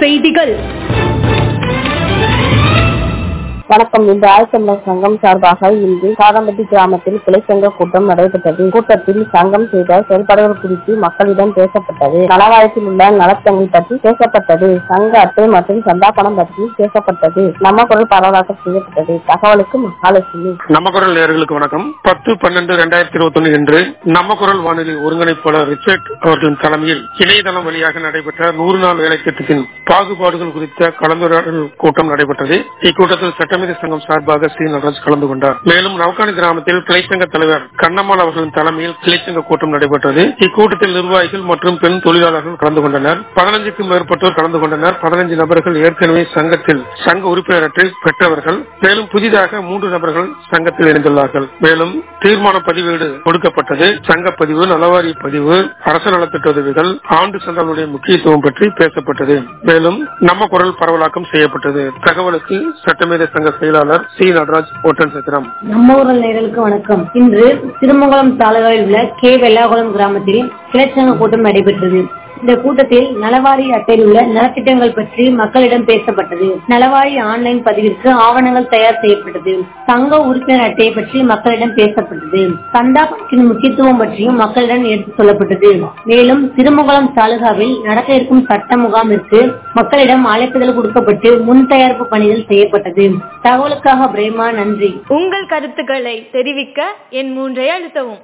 செய்திகள் வணக்கம் இன்று ஆழ்த்தமிழர் சங்கம் சார்பாக இன்று சாதம்பட்டி கிராமத்தில் கிளை சங்க கூட்டம் நடைபெற்றது கூட்டத்தில் சங்கம் செய்த செயல்பாடுகள் குறித்து மக்களிடம் பேசப்பட்டது நலவாயத்தில் உள்ள நலத்தங்கள் பற்றி பேசப்பட்டது சங்க அட்டை மற்றும் சந்தா பணம் பற்றி பேசப்பட்டது நம்ம குரல் பரவலாக்கம் செய்யப்பட்டது தகவலுக்கு மகாலட்சுமி நம்ம குரல் நேயர்களுக்கு வணக்கம் பத்து பன்னெண்டு ரெண்டாயிரத்தி இருபத்தி ஒன்னு இன்று நம்ம குரல் வானொலி ஒருங்கிணைப்பாளர் ரிச்சர்ட் அவர்களின் தலைமையில் இணையதளம் வழியாக நடைபெற்ற நூறு நாள் வேலை திட்டத்தின் பாகுபாடுகள் குறித்த கலந்துரையாடல் கூட்டம் நடைபெற்றது இக்கூட்டத்தில் சட்டமீறி சங்கம் சார்பாக சி நடராஜ் கலந்து கொண்டார் மேலும் நவகாணி கிராமத்தில் கிளைச்சங்க தலைவர் கண்ணம்மாள் அவர்களின் தலைமையில் கிளைச்சங்க கூட்டம் நடைபெற்றது இக்கூட்டத்தில் நிர்வாகிகள் மற்றும் பெண் தொழிலாளர்கள் கலந்து கொண்டனர் பதினஞ்சுக்கும் மேற்பட்டோர் கலந்து கொண்டனர் பதினஞ்சு நபர்கள் ஏற்கனவே சங்கத்தில் சங்க உறுப்பினர் அட்டை பெற்றவர்கள் மேலும் புதிதாக மூன்று நபர்கள் சங்கத்தில் இணைந்துள்ளார்கள் மேலும் தீர்மான பதிவேடு கொடுக்கப்பட்டது சங்க பதிவு நலவாரி பதிவு அரசு நலத்திட்ட உதவிகள் ஆண்டு சந்தானுடைய முக்கியத்துவம் பற்றி பேசப்பட்டது மேலும் நம்ம குரல் பரவலாக்கம் செய்யப்பட்டது தகவலுக்கு சட்டமேத சங்க செயலாளர் சி நடராஜ் ஓட்டன் சத்திரம் நம்ம ஊரல் நேயர்களுக்கு வணக்கம் இன்று திருமங்கலம் தாலுகாவில் உள்ள கே வெள்ளாகுளம் கிராமத்தில் கிளைச்சங்க கூட்டம் நடைபெற்றது இந்த கூட்டத்தில் நலவாரி அட்டையில் உள்ள நலத்திட்டங்கள் பற்றி மக்களிடம் பேசப்பட்டது நலவாரி ஆன்லைன் பதிவிற்கு ஆவணங்கள் தயார் செய்யப்பட்டது சங்க உறுப்பினர் அட்டையை பற்றி மக்களிடம் பேசப்பட்டது சந்தா பணத்தின் முக்கியத்துவம் பற்றியும் மக்களிடம் எடுத்துச் சொல்லப்பட்டது மேலும் திருமங்கலம் தாலுகாவில் நடக்க இருக்கும் சட்ட முகாமிற்கு மக்களிடம் அழைப்புதல் கொடுக்கப்பட்டு முன் தயாரிப்பு பணிகள் செய்யப்பட்டது தகவலுக்காக பிரேமா நன்றி உங்கள் கருத்துக்களை தெரிவிக்க என் மூன்றை அழுத்தவும்